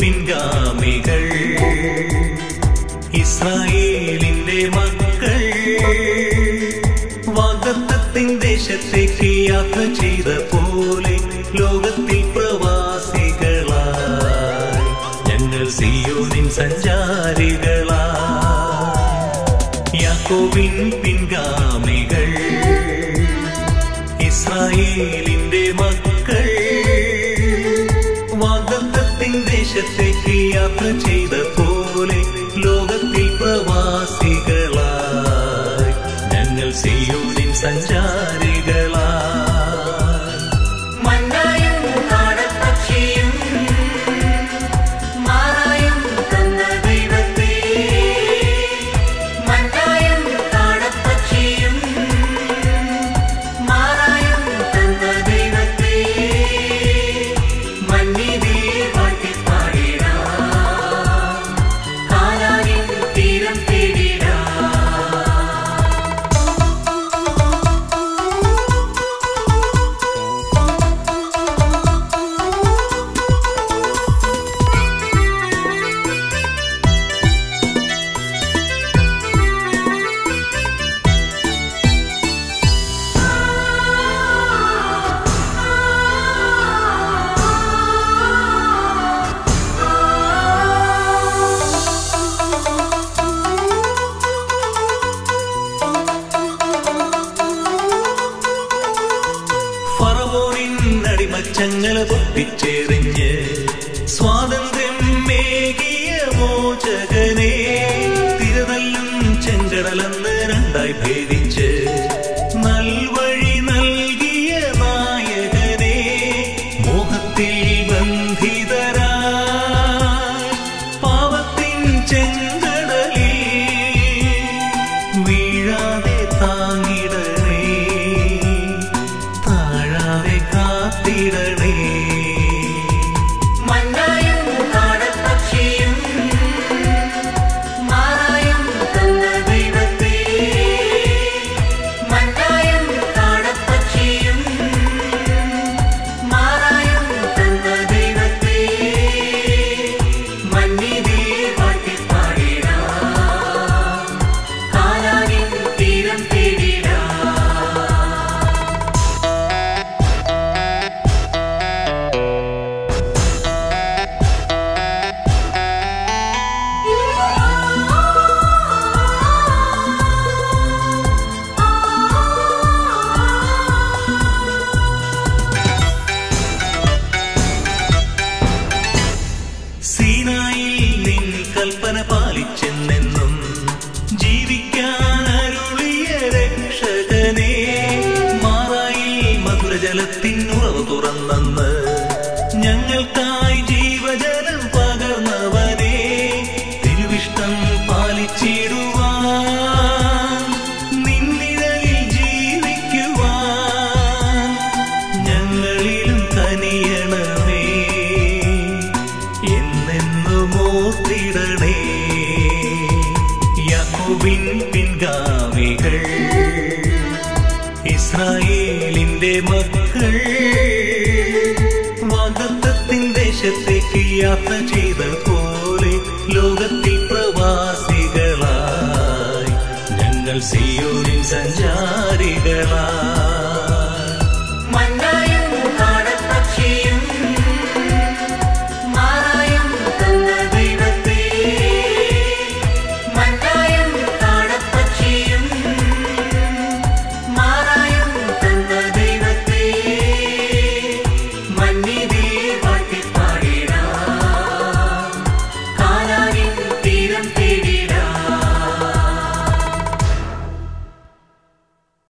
പിൻഗാമികൾ ഇസ്രായേലിന്റെ മക്കൾ വാഗ്ദത്തത്തിൻ ദേശത്തേക്ക് യാത്ര ചെയ്ത പോലെ ലോകത്തിൽ പ്രവാസികളായി ഞങ്ങൾ സിയോനിൻ സഞ്ചാരികളായി യാക്കോബിൻ പിൻഗാമികൾ ഇസ്രായേലിന്റെ മക്കൾ വാഗ്ദത്തത്തിൻ ദേശത്തേക്ക് യാത്ര ചെയ്ത പോലെ ലോകത്തിൽ പ്രവാസികളായി ഞങ്ങൾ സിയോനിൻ സഞ്ചാരികളായി മന്നായും കാടപ്പക്ഷിയും മാറായും തന്ന ദൈവത്തെ മന്നായും കാടപ്പക്ഷിയും മാറായും തന്ന ദൈവത്തെ മന്നിതേ വാഴ്ത്തിപ്പാടിടാം കാലാനിൻ തീരം തേടിടാം ഫറവോനിൻ അടിമച്ചങ്ങല പൊട്ടിച്ചെറിഞ്ഞ് സ്വാതന്ത്ര്യം മേകിയ മോചകനെ തിരതല്ലും ചെങ്കടലെന്ന് രണ്ടായി ഭേദിച്ച് നൽവഴി നൽകിയ നായകനെ മോഹത്തിൽ ബന്ധിതരാ പാവത്തിൻ ചെങ്കടലിൽ വീഴാതെ താങ്ങിടണേ താഴാതെ കാത്തിടണേ മന്നായും കാടപ്പക്ഷിയും മാറായും തന്ന ദൈവത്തെ മന്നായും കാടപ്പക്ഷിയും മാറായും തന്ന ദൈവത്തെ മന്നിതേ വാഴ്ത്തിപ്പാടിടാം കാലാനിൻ തീരം തേടിടാം സീനായിൽ നിൻ കൽപ്പന പാലിച്ചെന്നെന്നും ജീവിക്കാൻ അരുളിയ രക്ഷകനെ മാറായിൽ മധുരജലത്തിൻ ഉറവ് തുറന്നെന്ന് ഞങ്ങൾക്കായി ജീവജലം പകർന്നവനെ തിരുവിഷ്ടം പാലിച്ചിടുവാൻ നിന്നിഴലിൽ ജീവിക്കുവാൻ ഞങ്ങളിലും തനിയണമേ എന്നെന്നും ഓർത്തിടണേ യാക്കോബിൻ പിൻഗാമികൾ ഇസ്രായേലിന്റെ മക്കൾ വാഗ്ദത്തത്തിൻ ദേശത്തേക്ക് യാത്ര ചെയ്ത പോലെ ലോകത്തിൽ പ്രവാസികളായി ഞങ്ങൾ സിയോനിൻ സഞ്ചാരികളായി